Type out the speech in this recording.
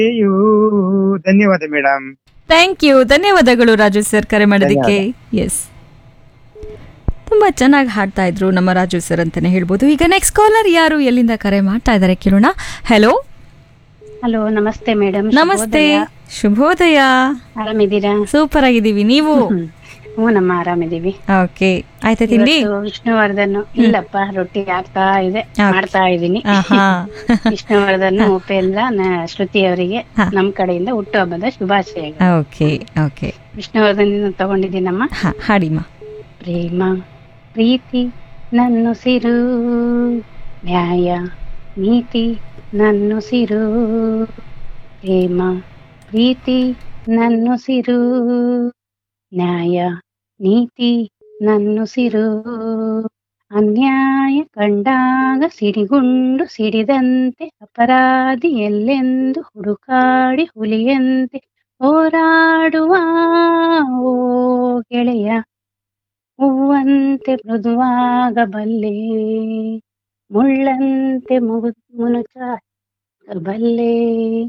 ಅಯ್ಯೋ ಧನ್ಯವಾದ madam thank you ಧನ್ಯವಾದಗಳು ರಾಜು ಸರ್ ಕರೆ ಮಾಡೋದಕ್ಕೆ ಎಸ್ ತುಂಬಾ ಚೆನ್ನಾಗಿ ಹಾಡ್ತಾ ಇದ್ರು ನಮ್ಮ ರಾಜು ಸರ್ ಅಂತಾನೆ ಹೇಳ್ಬೋದು ಈಗ ನೆಕ್ಸ್ಟ್ ಕಾಲರ್ ಯಾರು ಎಲ್ಲಿಂದ ಕರೆ ಮಾಡ್ತಾ ಇದ್ದಾರೆ ಕೇಳೋಣ ಹಲೋ ಹಲೋ ನಮಸ್ತೆ ಮೇಡಮ್ ನಮಸ್ತೆ ಶುಭೋದಯ ಆರಾಮಿದ್ದೀರಾ ಸೂಪರ್ ಆಗಿದ್ದೀವಿ ನೀವು ಹ್ಮ್. ಹ್ಞೂ ನಮ್ಮ ಆರಾಮಿದ್ದೀವಿ ಓಕೆ ಆಯ್ತಾ ತಿಂಡಿ ಇವತ್ತು ವಿಷ್ಣುವರ್ಧನ್ ಇಲ್ಲಪ್ಪ ರೊಟ್ಟಿ ಆಗ್ತಾ ಇದೆ ಮಾಡ್ತಾ ಇದ್ದೀನಿ ಆಹಾ ವಿಷ್ಣುವರ್ಧನ್ ಉಪೇಂದ್ರ ನ- ಶ್ರುತಿ ಅವರಿಗೆ ಹಾ. ನಮ್ ಕಡೆಯಿಂದ ಹುಟ್ಟುಹಬ್ಬದ ಶುಭಾಶಯಗಳು ಓಕೆ ಓಕೆ ವಿಷ್ಣುವರ್ಧನ್ ತಗೊಂಡಿದ್ದೀನಮ್ಮ ಹಾ ಹಾಡಿಮ್ಮ ಪ್ರೇಮ ಪ್ರೀತಿ ನನ್ನುಸಿರು ನ್ಯಾಯ ನೀತಿ ನನ್ನುಸಿರು ಪ್ರೇಮ ಪ್ರೀತಿ ನನ್ನುಸಿರು ನ್ಯಾಯ ನೀತಿ ನನ್ನುಸಿರು ಅನ್ಯಾಯ ಕಂಡಾಗ ಸಿಡಿಗುಂಡು ಸಿಡಿದಂತೆ ಅಪರಾಧಿ ಎಲ್ಲೆಂದು ಹುಡುಕಾಡಿ ಹುಲಿಯಂತೆ ಹೋರಾಡುವ ಓ ಗೆಳೆಯ ಹೂವಂತೆ ಮೃದುವಾಗಬಲ್ಲೆ ಮುಳ್ಳಂತೆ ಮುಗು ಮುನುಚಾಗಬಲ್ಲೆ